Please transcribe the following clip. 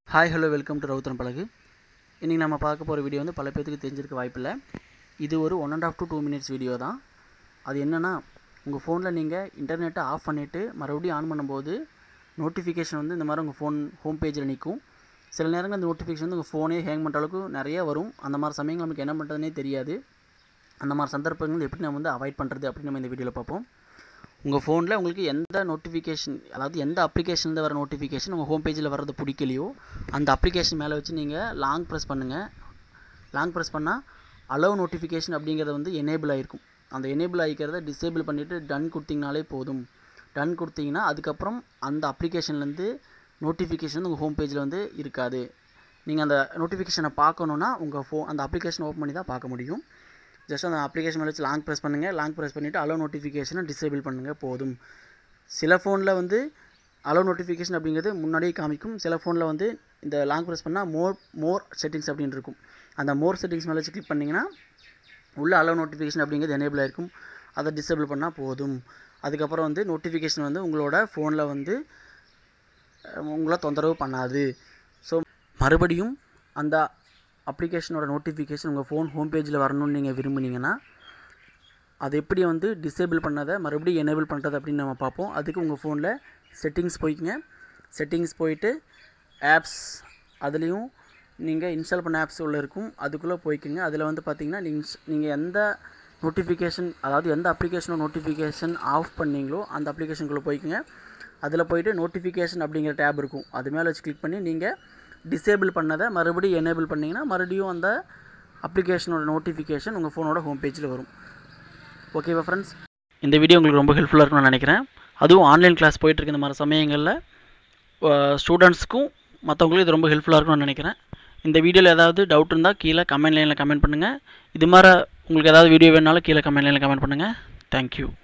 hi hello welcome to ரவுத்தன் பழகு இன்றைக்கி நம்ம பார்க்க போகிற வீடியோ வந்து பல பேத்துக்கு தெரிஞ்சிருக்க வாய்ப்பில்லை இது ஒரு one and half to two minutes video தான் அது என்னென்னா உங்கள் ஃபோனில் நீங்கள் இன்டர்நெட்டை ஆஃப் பண்ணிவிட்டு மறுபடியும் ஆன் பண்ணும்போது நோட்டிஃபிகேஷன் வந்து இந்த மாதிரி உங்கள் ஃபோன் ஹோம் பேஜில் நிற்கும் சில நேரங்கள் அந்த நோட்டிஃபிகேஷன் வந்து உங்கள் ஃபோனே ஹேங் பண்ணுற அளவுக்கு நிறைய வரும் அந்த மாதிரி சமயங்கள் நமக்கு என்ன பண்ணுறதுனே தெரியாது அந்த மாதிரி சந்தர்ப்பங்கள் எப்படி நம்ம வந்து அவாய்ட் பண்ணுறது அப்படின்னு நம்ம இந்த வீடியோவில் பார்ப்போம் உங்கள் ஃபோனில் உங்களுக்கு எந்த நோட்டிஃபிகேஷன் அதாவது எந்த அப்ளிகேஷன்லேருந்து வர நோட்டிஃபிகேஷன் உங்கள் ஹோம் பேஜில் வர்றது பிடிக்கலையோ அந்த அப்ளிகேஷன் மேலே வச்சு நீங்கள் லாங் ப்ரெஸ் பண்ணுங்கள் லாங் ப்ரெஸ் பண்ணால் அலோவ் நோட்டிஃபிகேஷன் அப்படிங்கிறது வந்து எனேபிள் ஆகிருக்கும் அந்த எனேபிள் ஆகிக்கிறத டிசேபிள் பண்ணிவிட்டு டன் கொடுத்தீங்கனாலே போதும் டன் கொடுத்தீங்கன்னா அதுக்கப்புறம் அந்த அப்ளிகேஷன்லேருந்து நோட்டிஃபிகேஷன் உங்கள் ஹோம் பேஜில் வந்து இருக்காது நீங்கள் அந்த நோட்டிஃபிகேஷனை பார்க்கணுன்னா உங்கள் ஃபோ அந்த அப்ளிகேஷன் ஓப்பன் பண்ணி தான் பார்க்க முடியும் ஜஸ்ட் அந்த அப்ளிகேஷன் மேலே வச்சு லாங் ப்ரெஸ் பண்ணுங்கள் லாங் ப்ரெஸ் பண்ணிவிட்டு அலோ நோட்டிஃபிகேஷனை டிசேபிள் பண்ணுங்கள் போதும் சில ஃபோனில் வந்து அலோ நோட்டிஃபிகேஷன் அப்படிங்கிறது முன்னாடியே காமிக்கும் சில ஃபோனில் வந்து இந்த லாங் ப்ரெஸ் பண்ணால் மோர் மோர் செட்டிங்ஸ் அப்படின்னு இருக்கும் அந்த மோர் செட்டிங்ஸ் மேலே வச்சு கிளிக் பண்ணிங்கன்னா உள்ள அலோ நோட்டிஃபிகேஷன் அப்படிங்கிறது எனேபிள் ஆயிருக்கும் அதை டிசேபிள் பண்ணால் போதும் அதுக்கப்புறம் வந்து நோட்டிஃபிகேஷன் வந்து உங்களோட ஃபோனில் வந்து அஹ், உங்களை தொந்தரவு பண்ணாது ஸோ மறுபடியும் அந்த அப்ளிகேஷனோட நோட்டிஃபிகேஷன் உங்கள் ஃபோன் ஹோம் பேஜில் வரணும்னு நீங்கள் விரும்புனீங்கன்னா அது எப்படி வந்து டிசேபிள் பண்ணதை மறுபடியும் எனேபிள் பண்ணுறது அப்படின்னு நம்ம பார்ப்போம் அதுக்கு உங்கள் ஃபோனில் செட்டிங்ஸ் போய்க்குங்க செட்டிங்ஸ் போயிட்டு ஆப்ஸ் அதுலேயும் நீங்கள் இன்ஸ்டால் பண்ண ஆப்ஸ் உள்ள இருக்கும் அதுக்குள்ளே போய்க்குங்க அதில் வந்து பார்த்தீங்கன்னா நீங்கள் நீங்கள் எந்த நோட்டிஃபிகேஷன் அதாவது எந்த அப்ளிகேஷனோ நோட்டிஃபிகேஷன் ஆஃப் பண்ணீங்களோ அந்த அப்ளிகேஷனுக்குள்ளே போய்க்குங்க அதில் போயிட்டு நோட்டிஃபிகேஷன் அப்படிங்கிற டேப் இருக்கும் அது மேலே வச்சு கிளிக் பண்ணி நீங்கள் டிசேபிள் பண்ணதை மறுபடியும் எனேபிள் பண்ணிங்கன்னா மறுபடியும் அந்த அப்ளிகேஷனோட நோட்டிஃபிகேஷன் உங்கள் ஃபோனோட ஹோம் பேஜில் வரும் ஓகேவா ஃப்ரெண்ட்ஸ் இந்த வீடியோ உங்களுக்கு ரொம்ப ஹெல்ப்ஃபுல்லாக இருக்கும்னு நினைக்கிறேன் அதுவும் ஆன்லைன் கிளாஸ் போயிட்டுருக்கு இந்த மாதிரி சமயங்களில் ஸ்டூடெண்ட்ஸ்க்கும் மற்றவங்களுக்கும் இது ரொம்ப ஹெல்ப்ஃபுல்லாக இருக்கும்னு நினைக்கிறேன் இந்த வீடியோவில் ஏதாவது டவுட் இருந்தால் கீழே கமெண்ட் லைனில் கமெண்ட் பண்ணுங்கள் இது மாதிரி உங்களுக்கு ஏதாவது வீடியோ வேணாலும் கீழே கமெண்ட் லைனில் கமெண்ட் பண்ணுங்கள் தேங்க்யூ